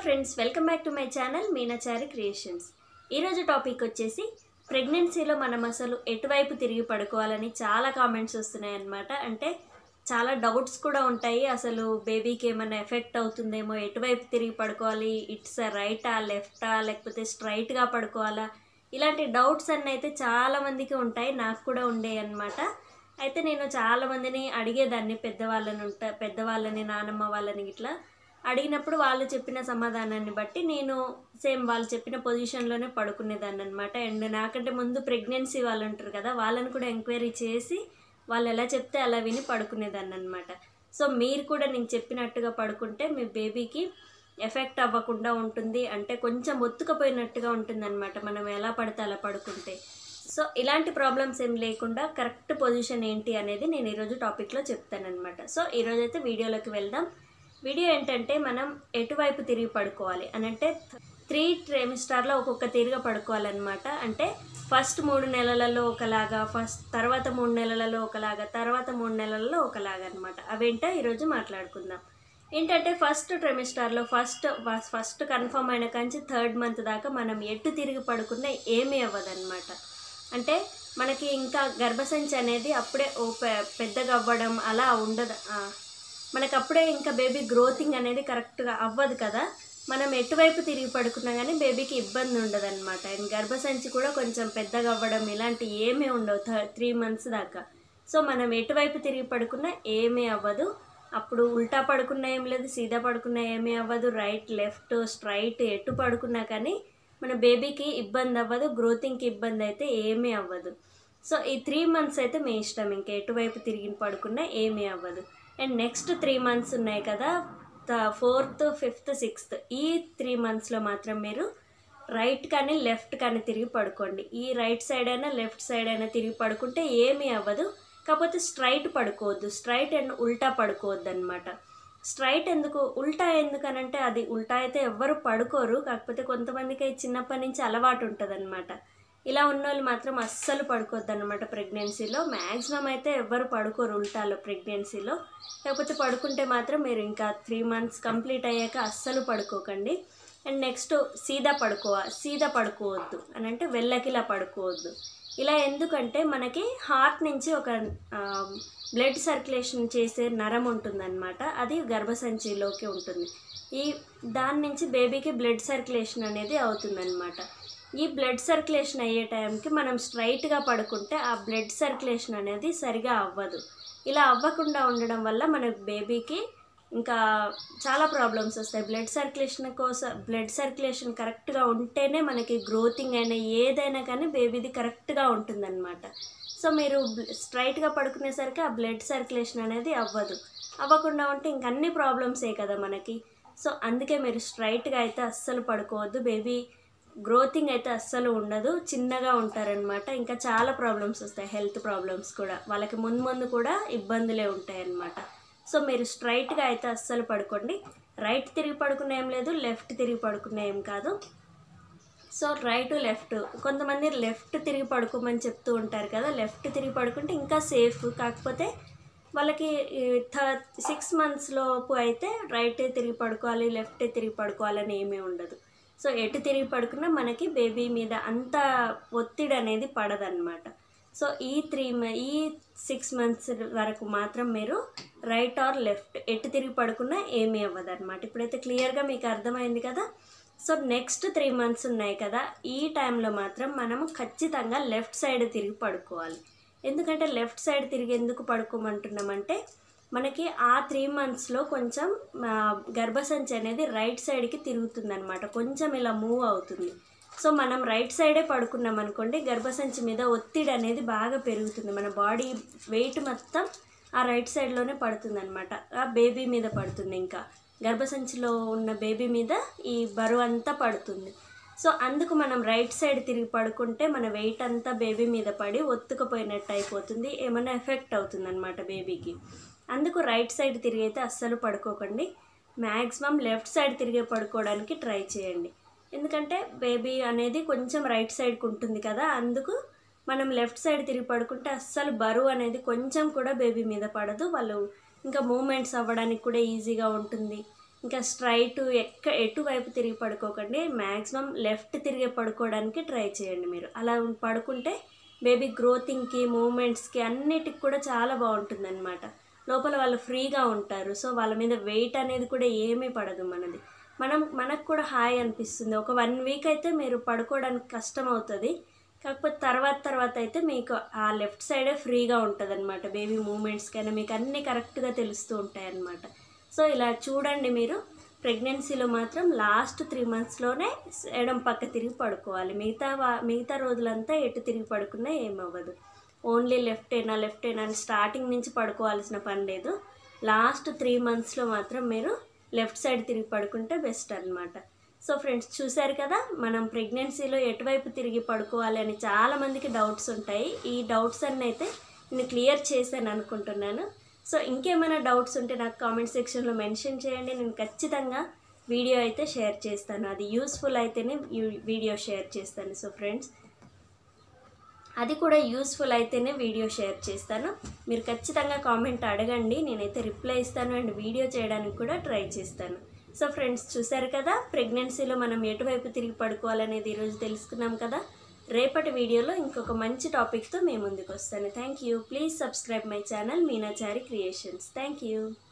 friends welcome back to my channel Meenachari creations ఈరోజు topic వచ్చేసి ప్రెగ్నెన్సీలో మనం అసలు ఎటువైపు తిరిగి పడుకోవాలని చాలా కామెంట్స్ వస్తున్నాయి అన్నమాట అంటే చాలా డౌట్స్ కూడా ఉంటాయి అసలు బేబీకి ఏమైనా ఎఫెక్ట్ అవుతుందేమో ఎటువైపు తిరిగి పడుకోవాలి ఇట్స్ రైటా లెఫ్టా లేకపోతే స్ట్రైట్గా పడుకోవాలా ఇలాంటి డౌట్స్ అన్నీ అయితే చాలా మందికి ఉంటాయి నాకు కూడా ఉండే అన్నమాట అయితే నేను చాలా మందిని అడిగేదాన్ని పెద్దవాళ్ళని ఉంటా పెద్దవాళ్ళని నానమ్మ వాళ్ళని ఇట్లా అడిగినప్పుడు వాళ్ళు చెప్పిన సమాధానాన్ని బట్టి నేను సేమ్ వాళ్ళు చెప్పిన పొజిషన్లోనే పడుకునేదాన్ని అనమాట అండ్ నాకంటే ముందు ప్రెగ్నెన్సీ వాళ్ళు ఉంటారు కదా వాళ్ళని కూడా ఎంక్వైరీ చేసి వాళ్ళు ఎలా చెప్తే అలా విని పడుకునేదాన్ని అనమాట సో మీరు కూడా నేను చెప్పినట్టుగా పడుకుంటే మీ బేబీకి ఎఫెక్ట్ అవ్వకుండా ఉంటుంది అంటే కొంచెం ఒత్తుకపోయినట్టుగా ఉంటుంది అనమాట మనం ఎలా పడితే అలా పడుకుంటే సో ఇలాంటి ప్రాబ్లమ్స్ ఏం లేకుండా కరెక్ట్ పొజిషన్ ఏంటి అనేది నేను ఈరోజు టాపిక్లో చెప్తానమాట సో ఈరోజు అయితే వీడియోలోకి వెళ్దాం వీడియో ఏంటంటే మనం ఎటువైపు తిరిగి పడుకోవాలి అని అంటే త్రీ ట్రెమిస్టార్లో ఒక్కొక్క తిరిగి పడుకోవాలన్నమాట అంటే ఫస్ట్ మూడు నెలలలో ఒకలాగా ఫస్ట్ తర్వాత మూడు నెలలలో ఒకలాగా తర్వాత మూడు నెలలలో ఒకలాగా అనమాట అవేంటో ఈరోజు మాట్లాడుకుందాం ఏంటంటే ఫస్ట్ ట్రెమిస్టార్లో ఫస్ట్ ఫస్ట్ కన్ఫర్మ్ అయిన కంచి థర్డ్ మంత్ దాకా మనం ఎటు తిరిగి పడుకున్నా ఏమీ అవ్వదన్నమాట అంటే మనకి ఇంకా గర్భసంచి అనేది అప్పుడే ఓ పె- పెద్దగా అవ్వడం అలా ఉండదు ఆ, మనకు అప్పుడే ఇంకా బేబీ గ్రోతింగ్ అనేది కరెక్ట్గా అవ్వదు కదా మనం ఎటువైపు తిరిగి పడుకున్నా కానీ బేబీకి ఇబ్బంది ఉండదు అనమాట అండ్ గర్భసంచి కూడా కొంచెం పెద్దగా అవ్వడం ఇలాంటి ఏమీ ఉండవు థ త్రీ మంత్స్ దాకా సో మనం ఎటువైపు తిరిగి పడుకున్నా ఏమీ అవ్వదు అప్పుడు ఉల్టా పడుకున్నా ఏం లేదు సీదా పడుకున్నా ఏమీ అవ్వదు రైట్ లెఫ్ట్ స్ట్రైట్ ఎటు పడుకున్నా కానీ మన బేబీకి ఇబ్బంది అవ్వదు గ్రోతింగ్కి ఇబ్బంది అయితే ఏమీ అవ్వదు సో ఈ త్రీ మంత్స్ అయితే మీ ఇష్టం ఇంకా ఎటువైపు తిరిగి పడుకున్నా ఏమీ అవ్వదు అండ్ నెక్స్ట్ త్రీ మంత్స్ ఉన్నాయి కదా ఫోర్త్ ఫిఫ్త్ సిక్స్త్ ఈ త్రీ మంత్స్లో మాత్రం మీరు రైట్ కానీ లెఫ్ట్ కానీ తిరిగి పడుకోండి ఈ రైట్ సైడ్ అయినా లెఫ్ట్ సైడ్ అయినా తిరిగి పడుకుంటే ఏమీ అవ్వదు కాకపోతే స్ట్రైట్ పడుకోవద్దు స్ట్రైట్ అండ్ ఉల్టా పడుకోవద్దు అనమాట స్ట్రైట్ ఎందుకు ఉల్టా ఎందుకనంటే అది ఉల్టా అయితే ఎవ్వరు పడుకోరు కాకపోతే కొంతమందికి అది చిన్నప్పటి నుంచి అలవాటు ఉంటుంది ఇలా ఉన్న వాళ్ళు మాత్రం అస్సలు పడుకోవద్దు అనమాట ప్రెగ్నెన్సీలో మ్యాక్సిమం అయితే ఎవ్వరు పడుకోరు ఉల్టాలో ప్రెగ్నెన్సీలో లేకపోతే పడుకుంటే మాత్రం మీరు ఇంకా త్రీ మంత్స్ కంప్లీట్ అయ్యాక అస్సలు పడుకోకండి అండ్ నెక్స్ట్ సీదా పడుకోవ సీదా పడుకోవద్దు అని అంటే వెళ్ళకిలా పడుకోవద్దు ఇలా ఎందుకంటే మనకి హార్ట్ నుంచి ఒక బ్లడ్ సర్క్యులేషన్ చేసే నరం ఉంటుందన్నమాట అది గర్భసంచిలోకి ఉంటుంది ఈ దాని నుంచి బేబీకి బ్లడ్ సర్క్యులేషన్ అనేది అవుతుందన్నమాట ఈ బ్లడ్ సర్క్యులేషన్ అయ్యే టైంకి మనం స్ట్రైట్గా పడుకుంటే ఆ బ్లడ్ సర్క్యులేషన్ అనేది సరిగా అవ్వదు ఇలా అవ్వకుండా ఉండడం వల్ల మన బేబీకి ఇంకా చాలా ప్రాబ్లమ్స్ వస్తాయి బ్లడ్ సర్క్యులేషన్ కోసం బ్లడ్ సర్క్యులేషన్ కరెక్ట్గా ఉంటేనే మనకి గ్రోతింగ్ అయినా ఏదైనా కానీ బేబీది కరెక్ట్గా ఉంటుందన్నమాట సో మీరు స్ట్రైట్గా పడుకునేసరికి ఆ బ్లడ్ సర్క్యులేషన్ అనేది అవ్వదు అవ్వకుండా ఉంటే ఇంక అన్ని ప్రాబ్లమ్సే కదా మనకి సో అందుకే మీరు స్ట్రైట్గా అయితే అస్సలు పడుకోవద్దు బేబీ గ్రోతింగ్ అయితే అస్సలు ఉండదు చిన్నగా ఉంటారనమాట ఇంకా చాలా ప్రాబ్లమ్స్ వస్తాయి హెల్త్ ప్రాబ్లమ్స్ కూడా వాళ్ళకి ముందు ముందు కూడా ఇబ్బందులే ఉంటాయి అన్నమాట సో మీరు స్ట్రైట్గా అయితే అస్సలు పడుకోండి రైట్ తిరిగి పడుకునే ఏం లేదు లెఫ్ట్ తిరిగి పడుకునే ఏం కాదు సో రైట్ లెఫ్ట్ కొంతమంది లెఫ్ట్ తిరిగి పడుకోమని చెప్తూ ఉంటారు కదా లెఫ్ట్ తిరిగి పడుకుంటే ఇంకా సేఫ్ కాకపోతే వాళ్ళకి థర్ సిక్స్ మంత్స్ లోపు అయితే రైట్ తిరిగి పడుకోవాలి లెఫ్ట్ తిరిగి పడుకోవాలని ఏమీ ఉండదు సో ఎటు తిరిగి పడుకున్నా మనకి బేబీ మీద అంత ఒత్తిడి అనేది పడదన్నమాట సో ఈ త్రీ ఈ సిక్స్ మంత్స్ వరకు మాత్రం మీరు రైట్ ఆర్ లెఫ్ట్ ఎటు తిరిగి పడుకున్నా ఏమీ అవ్వదు అనమాట ఇప్పుడైతే క్లియర్గా మీకు అర్థమైంది కదా సో నెక్స్ట్ త్రీ మంత్స్ ఉన్నాయి కదా ఈ టైంలో మాత్రం మనము ఖచ్చితంగా లెఫ్ట్ సైడ్ తిరిగి పడుకోవాలి ఎందుకంటే లెఫ్ట్ సైడ్ తిరిగి ఎందుకు పడుకోమంటున్నామంటే మనకి ఆ త్రీ మంత్స్లో కొంచెం ఆ, గర్భసంచి అనేది రైట్ సైడ్కి తిరుగుతుంది అనమాట కొంచెం ఇలా మూవ్ అవుతుంది సో మనం రైట్ సైడే పడుకున్నాం అనుకోండి గర్భసంచి మీద ఒత్తిడి అనేది బాగా పెరుగుతుంది మన బాడీ వెయిట్ మొత్తం ఆ రైట్ సైడ్లోనే పడుతుంది అనమాట ఆ బేబీ మీద పడుతుంది ఇంకా గర్భసంచిలో ఉన్న బేబీ మీద ఈ బరువు అంతా పడుతుంది సో అందుకు మనం రైట్ సైడ్ తిరిగి పడుకుంటే మన వెయిట్ అంతా బేబీ మీద పడి ఒత్తుకుపోయినట్టు అయిపోతుంది ఏమైనా ఎఫెక్ట్ అవుతుంది అనమాట బేబీకి అందుకు రైట్ సైడ్ తిరిగి అయితే అస్సలు పడుకోకండి మ్యాక్సిమం లెఫ్ట్ సైడ్ తిరిగే పడుకోవడానికి ట్రై చేయండి ఎందుకంటే బేబీ అనేది కొంచెం రైట్ సైడ్కి ఉంటుంది కదా అందుకు మనం లెఫ్ట్ సైడ్ తిరిగి పడుకుంటే అస్సలు బరువు అనేది కొంచెం కూడా బేబీ మీద పడదు వాళ్ళు ఇంకా మూమెంట్స్ అవ్వడానికి కూడా ఈజీగా ఉంటుంది ఇంకా స్ట్రైట్ ఎక్క ఎటువైపు తిరిగి పడుకోకండి మ్యాక్సిమం లెఫ్ట్ తిరిగి పడుకోవడానికి ట్రై చేయండి మీరు అలా పడుకుంటే బేబీ గ్రోతింగ్కి మూమెంట్స్కి అన్నిటికి కూడా చాలా బాగుంటుంది లోపల వాళ్ళు ఫ్రీగా ఉంటారు సో వాళ్ళ మీద వెయిట్ అనేది కూడా ఏమీ పడదు మనది మనం మనకు కూడా హాయ్ అనిపిస్తుంది ఒక వన్ వీక్ అయితే మీరు పడుకోవడానికి కష్టం అవుతుంది కాకపోతే తర్వాత తర్వాత అయితే మీకు ఆ లెఫ్ట్ సైడే ఫ్రీగా ఉంటుంది అనమాట బేబీ మూమెంట్స్కి అయినా మీకు అన్నీ కరెక్ట్గా తెలుస్తూ ఉంటాయి అన్నమాట సో ఇలా చూడండి మీరు ప్రెగ్నెన్సీలో మాత్రం లాస్ట్ త్రీ మంత్స్లోనే ఎడం పక్క తిరిగి పడుకోవాలి మిగతా వా- మిగతా రోజులంతా ఎటు తిరిగి పడుకున్నా ఏమవ్వదు ఓన్లీ లెఫ్ట్ అయినా లెఫ్ట్ అయినా అని స్టార్టింగ్ నుంచి పడుకోవాల్సిన పని లేదు లాస్ట్ త్రీ మంత్స్లో మాత్రం మీరు లెఫ్ట్ సైడ్ తిరిగి పడుకుంటే బెస్ట్ అన్నమాట సో ఫ్రెండ్స్ చూశారు కదా మనం ప్రెగ్నెన్సీలో ఎటువైపు తిరిగి పడుకోవాలి అని చాలామందికి డౌట్స్ ఉంటాయి ఈ డౌట్స్ అన్నీ అయితే నేను క్లియర్ చేశాను అనుకుంటున్నాను సో ఇంకేమైనా డౌట్స్ ఉంటే నాకు కామెంట్ సెక్షన్లో మెన్షన్ చేయండి నేను ఖచ్చితంగా వీడియో అయితే షేర్ చేస్తాను అది యూస్ఫుల్ అయితేనే యూ- వీడియో షేర్ చేస్తాను సో ఫ్రెండ్స్ అది కూడా యూస్ఫుల్ అయితేనే వీడియో షేర్ చేస్తాను మీరు ఖచ్చితంగా కామెంట్ అడగండి నేనైతే రిప్లై ఇస్తాను అండ్ వీడియో చేయడానికి కూడా ట్రై చేస్తాను సో ఫ్రెండ్స్ చూసారు కదా ప్రెగ్నెన్సీలో మనం ఎటువైపు తిరిగి పడుకోవాలనేది ఈరోజు తెలుసుకున్నాం కదా రేపటి వీడియోలో ఇంకొక మంచి టాపిక్తో మేము ముందుకు వస్తాను thank you please subscribe my channel Meenachari creations thank you